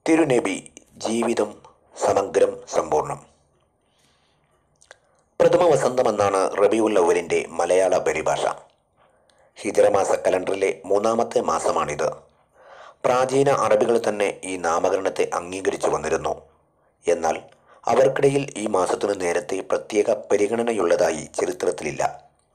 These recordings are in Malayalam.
തിരുനബി ജീവിതം സമഗ്രം സമ്പൂർണം പ്രഥമ വസന്തം എന്നാണ് റബിയുൽ അവലിൻ്റെ മലയാള പരിഭാഷ ഹിജറ മാസ കലണ്ടറിലെ മൂന്നാമത്തെ മാസമാണിത് പ്രാചീന അറബികൾ തന്നെ ഈ നാമകരണത്തെ അംഗീകരിച്ചു വന്നിരുന്നു എന്നാൽ അവർക്കിടയിൽ ഈ മാസത്തിനു നേരത്തെ പ്രത്യേക പരിഗണനയുള്ളതായി ചരിത്രത്തിലില്ല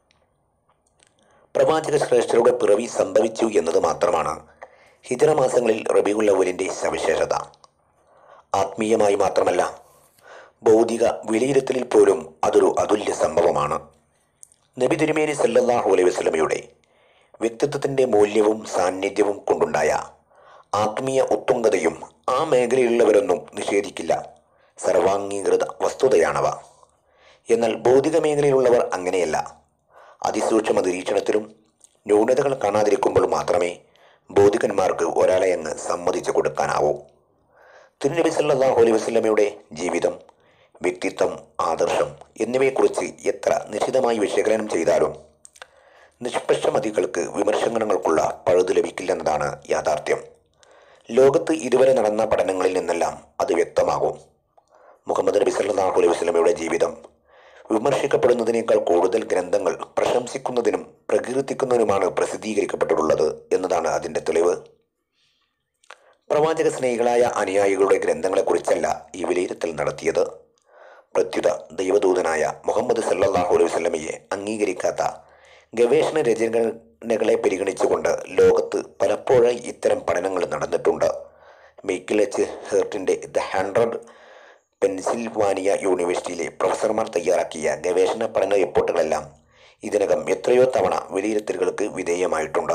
പ്രവാചക ശ്രേഷ്ഠരുടെ പിറവി സംഭവിച്ചു എന്നത് മാത്രമാണ് ഹിജറ മാസങ്ങളിൽ റബിയുൽ അവലിൻ്റെ സവിശേഷത ആത്മീയമായി മാത്രമല്ല ഭൗതിക വിലയിരുത്തലിൽ പോലും അതൊരു അതുല്യ സംഭവമാണ് നബി തിരുമേനി സല്ലല്ലാഹു അലൈഹി വസല്ലമയുടെ വ്യക്തിത്വത്തിൻ്റെ മൂല്യവും സാന്നിധ്യവും കൊണ്ടുണ്ടായ ആത്മീയ ഉത്തുംഗതയും ആ മേഖലയിലുള്ളവരൊന്നും നിഷേധിക്കില്ല സർവാംഗീകൃത വസ്തുതയാണവ എന്നാൽ ഭൗതിക മേഖലയിലുള്ളവർ അങ്ങനെയല്ല അതിസൂക്ഷ്മ നിരീക്ഷണത്തിലും ന്യൂനതകൾ കാണാതിരിക്കുമ്പോൾ മാത്രമേ ബൗദ്ധികന്മാർക്ക് ഒരാളെ അങ്ങ് സമ്മതിച്ചു കൊടുക്കാനാവൂ തിരുനബി സല്ലല്ലാഹു അലൈഹി വസല്ലമയുടെ ജീവിതം വ്യക്തിത്വം ആദർശം എന്നിവയെക്കുറിച്ച് എത്ര നിശിതമായി വിശകലനം ചെയ്താലും നിഷ്പക്ഷമതികൾക്ക് വിമർശനങ്ങൾക്കുള്ള പഴുതു ലഭിക്കില്ലെന്നതാണ് യാഥാർത്ഥ്യം ലോകത്ത് ഇതുവരെ നടന്ന പഠനങ്ങളിൽ നിന്നെല്ലാം അത് വ്യക്തമാകും മുഹമ്മദ് നബി സല്ലല്ലാഹു അലൈഹി വസല്ലമയുടെ ജീവിതം വിമർശിക്കപ്പെടുന്നതിനേക്കാൾ കൂടുതൽ ഗ്രന്ഥങ്ങൾ പ്രശംസിക്കുന്നതിനും പ്രകീർത്തിക്കുന്നതിനുമാണ് പ്രസിദ്ധീകരിക്കപ്പെട്ടിട്ടുള്ളത് എന്നതാണ് അതിൻ്റെ തെളിവ് പ്രവാചക സ്നേഹികളായ അനുയായികളുടെ ഗ്രന്ഥങ്ങളെക്കുറിച്ചല്ല ഈ വിലയിരുത്തൽ നടത്തിയത് പ്രത്യുത ദൈവദൂതനായ മുഹമ്മദ് സല്ലല്ലാഹു അലൈഹി വസല്ലമയെ അംഗീകരിക്കാത്ത ഗവേഷണ രചനകളെ പരിഗണിച്ചുകൊണ്ട് ലോകത്ത് പലപ്പോഴായി ഇത്തരം പഠനങ്ങൾ നടന്നിട്ടുണ്ട് മൈക്കിൾ എച്ച് ഹെർട്ടിൻ്റെ ദ ഹൺഡ്രഡ് പെൻസിൽവാനിയ യൂണിവേഴ്സിറ്റിയിലെ പ്രൊഫസർമാർ തയ്യാറാക്കിയ ഗവേഷണ പഠന റിപ്പോർട്ടുകളെല്ലാം ഇതിനകം എത്രയോ തവണ വിലയിരുത്തലുകൾക്ക് വിധേയമായിട്ടുണ്ട്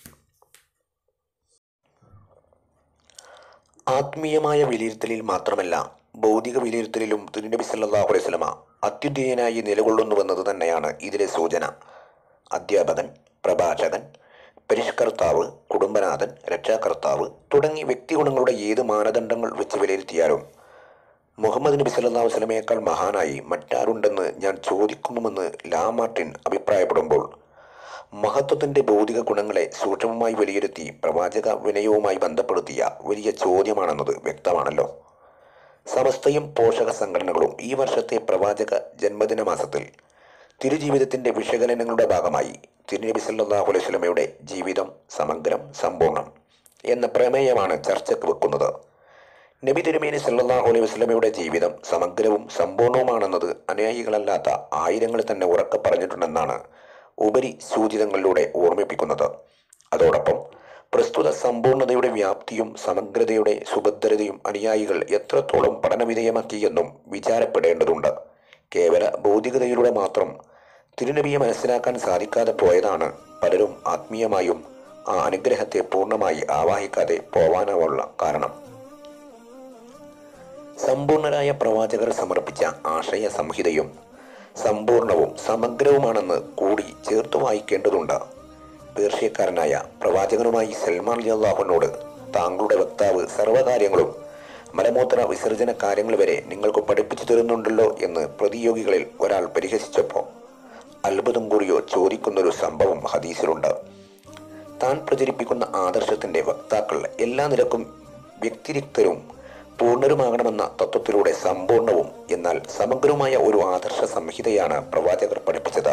ആത്മീയമായ വിലയിരുത്തലിൽ മാത്രമല്ല ഭൗതിക വിലയിരുത്തലിലും തിരുനബി സല്ലല്ലാഹു അലൈഹി വസല്ലമ അത്യുദ്ധേയനായി നിലകൊള്ളുന്നുവെന്നത് തന്നെയാണ് ഇതിലെ സൂചന അധ്യാപകൻ പ്രഭാഷകൻ പരിഷ്കർത്താവ് കുടുംബനാഥൻ രക്ഷാകർത്താവ് തുടങ്ങി വ്യക്തിഗുണങ്ങളുടെ ഏത് മാനദണ്ഡങ്ങൾ വെച്ച് വിലയിരുത്തിയാലും മുഹമ്മദ് നബി സല്ലല്ലാഹു അലൈഹി വസല്ലമയേക്കാൾ മഹാനായി മറ്റാരുണ്ടെന്ന് ഞാൻ ചോദിക്കുന്നുവെന്ന് ലാ മാർട്ടിൻ അഭിപ്രായപ്പെടുമ്പോൾ മഹത്വത്തിൻ്റെ ഭൗതിക ഗുണങ്ങളെ സൂക്ഷ്മമായി വിലയിരുത്തി പ്രവാചക വിനയവുമായി ബന്ധപ്പെടുത്തിയ വലിയ ചോദ്യമാണെന്നത് വ്യക്തമാണല്ലോ സമസ്തയും പോഷക സംഘടനകളും ഈ വർഷത്തെ പ്രവാചക ജന്മദിന മാസത്തിൽ തിരുജീവിതത്തിൻ്റെ വിശകലനങ്ങളുടെ ഭാഗമായി തിരുനബി സല്ലല്ലാഹു അലൈഹി വസല്ലമയുടെ ജീവിതം സമഗ്രം സമ്പൂർണം എന്ന പ്രമേയമാണ് ചർച്ചയ്ക്ക് വെക്കുന്നത് നബി തിരുമേനി സല്ലല്ലാഹു അലൈഹി വസല്ലമയുടെ ജീവിതം സമഗ്രവും സമ്പൂർണവുമാണെന്നത് അനുയായികളല്ലാത്ത ആയിരങ്ങൾ തന്നെ ഉറക്കെ പറഞ്ഞിട്ടുണ്ടെന്നാണ് ഉപരി സൂചിതങ്ങളിലൂടെ ഓർമ്മിപ്പിക്കുന്നത് അതോടൊപ്പം പ്രസ്തുത സമ്പൂർണതയുടെ വ്യാപ്തിയും സമഗ്രതയുടെ സുഭദ്രതയും അനുയായികൾ എത്രത്തോളം പഠനവിധേയമാക്കിയെന്നും വിചാരപ്പെടേണ്ടതുണ്ട് കേവല ഭൗതികതയിലൂടെ മാത്രം തിരുനബിയെ മനസ്സിലാക്കാൻ സാധിക്കാതെ പോയതാണ് പലരും ആത്മീയമായും ആ അനുഗ്രഹത്തെ പൂർണ്ണമായി ആവാഹിക്കാതെ പോവാനുള്ള കാരണം സമ്പൂർണരായ പ്രവാചകർ സമർപ്പിച്ച ആശയ സംഹിതയും സമ്പൂർണവും സമഗ്രവുമാണെന്ന് കൂടി ചേർത്ത് വായിക്കേണ്ടതുണ്ട് പേർഷ്യക്കാരനായ പ്രവാചകനുമായി സൽമാൻ അള്ളാഹുനോട് താങ്കളുടെ വക്താവ് സർവ്വകാര്യങ്ങളും മലമൂത്ര വിസർജന കാര്യങ്ങൾ വരെ നിങ്ങൾക്ക് പഠിപ്പിച്ചു തരുന്നുണ്ടല്ലോ എന്ന് പ്രതിയോഗികളിൽ ഒരാൾ പരിഹസിച്ചപ്പോൾ അത്ഭുതം കൂടിയോ ചോദിക്കുന്നൊരു സംഭവം ഹദീസിലുണ്ട് താൻ പ്രചരിപ്പിക്കുന്ന ആദർശത്തിൻ്റെ വക്താക്കൾ എല്ലാ നിലക്കും വ്യക്തിരിക്തരും പൂർണ്ണരുമാകണമെന്ന തത്വത്തിലൂടെ സമ്പൂർണവും എന്നാൽ സമഗ്രവുമായ ഒരു ആദർശ സംഹിതയാണ് പ്രവാചകർ പഠിപ്പിച്ചത്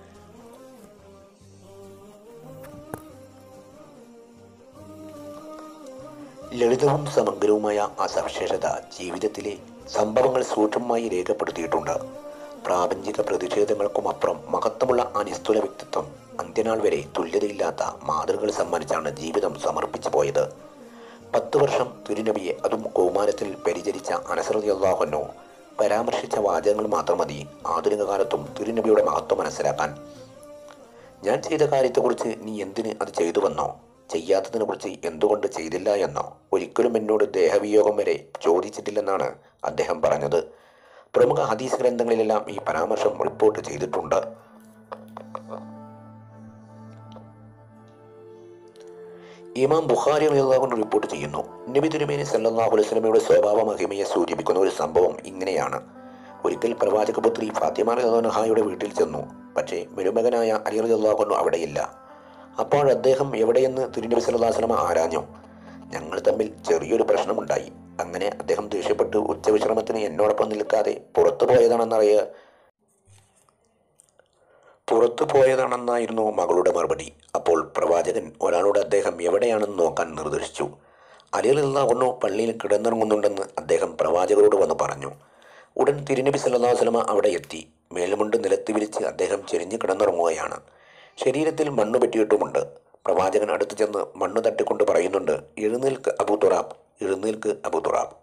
ലളിതവും സമഗ്രവുമായ ആ സവിശേഷത ജീവിതത്തിലെ സംഭവങ്ങൾ സൂക്ഷ്മമായി രേഖപ്പെടുത്തിയിട്ടുണ്ട് പ്രാപഞ്ചിക പ്രതിഷേധങ്ങൾക്കുമപ്പുറം മഹത്വമുള്ള ആ നിസ്തുല വ്യക്തിത്വം അന്ത്യനാൾ വരെ തുല്യതയില്ലാത്ത മാതൃകൾ സമ്മാനിച്ചാണ് ജീവിതം സമർപ്പിച്ചു പോയത് പത്ത് വർഷം തിരുനബിയെ അതും കൗമാരത്തിൽ പരിചരിച്ച അനസറതി അള്ളാഹുനോ പരാമർശിച്ച വാചകങ്ങൾ മാത്രം മതി ആധുനിക കാലത്തും തിരുനബിയുടെ മഹത്വം മനസ്സിലാക്കാൻ ഞാൻ ചെയ്ത കാര്യത്തെക്കുറിച്ച് നീ എന്തിന് അത് ചെയ്തുവെന്നോ ചെയ്യാത്തതിനെക്കുറിച്ച് എന്തുകൊണ്ട് ചെയ്തില്ല എന്നോ ഒരിക്കലും എന്നോട് ദേഹവിയോഗം വരെ ചോദിച്ചിട്ടില്ലെന്നാണ് അദ്ദേഹം പറഞ്ഞത് പ്രമുഖ ഹദീസ് ഗ്രന്ഥങ്ങളിലെല്ലാം ഈ പരാമർശം റിപ്പോർട്ട് ചെയ്തിട്ടുണ്ട് ഇമാം ബുഖാരി അള്ളാഹുവിന് റിപ്പോർട്ട് ചെയ്യുന്നു നബി തിരുമേനി സല്ലല്ലാഹു അലൈഹി വസല്ലമയുടെ സ്വഭാവ മഹിമയെ സൂചിപ്പിക്കുന്ന ഒരു സംഭവം ഇങ്ങനെയാണ് ഒരിക്കൽ പ്രവാചകപുത്രി ഫാത്തിമ റഹ്ഹായുടെ വീട്ടിൽ ചെന്നു പക്ഷേ മരുമകനായ അലി റഹ്ലാഹുന്നു അവിടെയില്ല അപ്പോൾ അദ്ദേഹം എവിടെയെന്ന് തിരുനബി സല്ലല്ലാഹു അലൈഹി വസല്ലമ ആരാഞ്ഞു ഞങ്ങൾ തമ്മിൽ ചെറിയൊരു പ്രശ്നമുണ്ടായി അങ്ങനെ അദ്ദേഹം ദേഷ്യപ്പെട്ട് ഉച്ചവിശ്രമത്തിന് എന്നോടൊപ്പം നിൽക്കാതെ പുറത്തു പോയതാണെന്നറിയുക പുറത്തു പോയതാണെന്നായിരുന്നു മകളുടെ മറുപടി അപ്പോൾ പ്രവാചകൻ ഒരാളോട് അദ്ദേഹം എവിടെയാണെന്ന് നോക്കാൻ നിർദ്ദേശിച്ചു അലിയലുള്ള ഒന്നു പള്ളിയിൽ കിടന്നിറങ്ങുന്നുണ്ടെന്ന് അദ്ദേഹം പ്രവാചകരോട് വന്ന് പറഞ്ഞു ഉടൻ തിരുനബി സല്ലല്ലാഹു അലൈഹി വസല്ലമ അവിടെ എത്തി മേൽമുണ്ട് നിലത്ത് വിരിച്ച് അദ്ദേഹം ചെരിഞ്ഞു കിടന്നിറങ്ങുകയാണ് ശരീരത്തിൽ മണ്ണ് പറ്റിയിട്ടുമുണ്ട് പ്രവാചകൻ അടുത്ത് ചെന്ന് മണ്ണ് തട്ടിക്കൊണ്ട് പറയുന്നുണ്ട് എഴുന്നേൽക്ക് അബു തുറാബ് എഴുന്നേൽക്ക് അബു തുറാബ്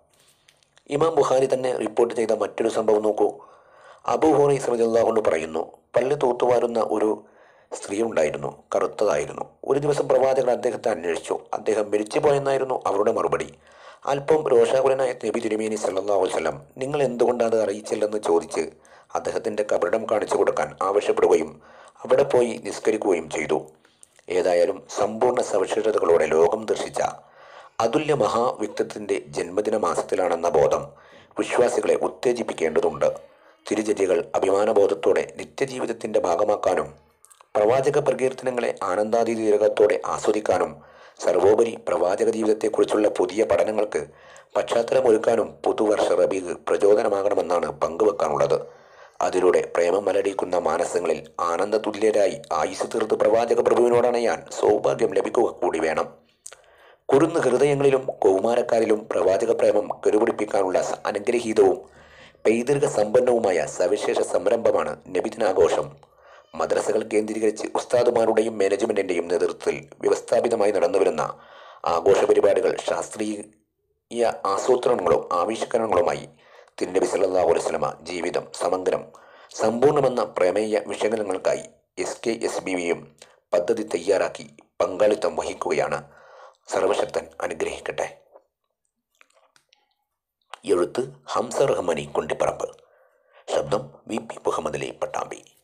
ഇമാം ബുഖാരി തന്നെ റിപ്പോർട്ട് ചെയ്ത മറ്റൊരു സംഭവം നോക്കൂ അബു ഹുറൈസ് റളിയല്ലാഹു പറയുന്നു പല്ല് തൂത്തുവാരുന്ന ഒരു സ്ത്രീ ഉണ്ടായിരുന്നു കറുത്തതായിരുന്നു ഒരു ദിവസം പ്രവാചകൻ അദ്ദേഹത്തെ അന്വേഷിച്ചു അദ്ദേഹം മരിച്ചു പോയെന്നായിരുന്നു അവരുടെ മറുപടി അല്പം രോഷാകുലനായ നബി തിരുമേനി സല്ലല്ലാഹു അലൈഹി വസല്ലം നിങ്ങൾ എന്തുകൊണ്ട് അത് അറിയിച്ചില്ലെന്ന് ചോദിച്ച് അദ്ദേഹത്തിൻ്റെ കബറിടം കാണിച്ചു കൊടുക്കാൻ ആവശ്യപ്പെടുകയും അവിടെ പോയി നിസ്കരിക്കുകയും ചെയ്തു ഏതായാലും സമ്പൂർണ്ണ സവിശേഷതകളോടെ ലോകം ദർശിച്ച അതുല്യ മഹാവ്യക്തിത്വത്തിൻ്റെ ജന്മദിന മാസത്തിലാണെന്ന ബോധം വിശ്വാസികളെ ഉത്തേജിപ്പിക്കേണ്ടതുണ്ട് തിരുചര്യകൾ അഭിമാനബോധത്തോടെ നിത്യജീവിതത്തിൻ്റെ ഭാഗമാക്കാനും പ്രവാചക പ്രകീർത്തനങ്ങളെ ആനന്ദാതിതീരകത്തോടെ ആസ്വദിക്കാനും സർവോപരി പ്രവാചക ജീവിതത്തെക്കുറിച്ചുള്ള പുതിയ പഠനങ്ങൾക്ക് പശ്ചാത്തലമൊരുക്കാനും പുതുവർഷ റബീഖ് പ്രചോദനമാകണമെന്നാണ് പങ്കുവെക്കാനുള്ളത് അതിലൂടെ പ്രേമം മലടിക്കുന്ന മാനസങ്ങളിൽ ആനന്ദതുല്യരായി ആയുസ് തീർത്ത് പ്രവാചക പ്രഭുവിനോടണയാൻ സൗഭാഗ്യം ലഭിക്കുക കൂടി വേണം കുറുന്ന് ഹൃദയങ്ങളിലും കൗമാരക്കാരിലും പ്രവാചക പ്രേമം കരുപിടിപ്പിക്കാനുള്ള സ- അനുഗ്രഹീതവും പൈതൃക സമ്പന്നവുമായ സവിശേഷ സംരംഭമാണ് നബിദിനാഘോഷം മദ്രസകൾ കേന്ദ്രീകരിച്ച് ഉസ്താദുമാരുടെയും മാനേജ്മെന്റിന്റെയും നേതൃത്വത്തിൽ വ്യവസ്ഥാപിതമായി നടന്നുവരുന്ന ആഘോഷ പരിപാടികൾ ശാസ്ത്രീയ ആസൂത്രണങ്ങളും ആവിഷ്കരണങ്ങളുമായി തിരുനബി സല്ലല്ലാഹു അലൈഹി വസല്ലമ ജീവിതം സമഗ്രം സമ്പൂർണ്ണമെന്ന പ്രമേയ വിശകലനങ്ങൾക്കായി എസ് കെ എസ് ബി വിയും പദ്ധതി തയ്യാറാക്കി പങ്കാളിത്തം വഹിക്കുകയാണ് സർവശക്തൻ അനുഗ്രഹിക്കട്ടെ എഴുത്ത് ഹംസ റഹ്മാനി കുണ്ടിപ്പറമ്പ് ശബ്ദം വി പി മുഹമ്മദ് അലി പട്ടാമ്പി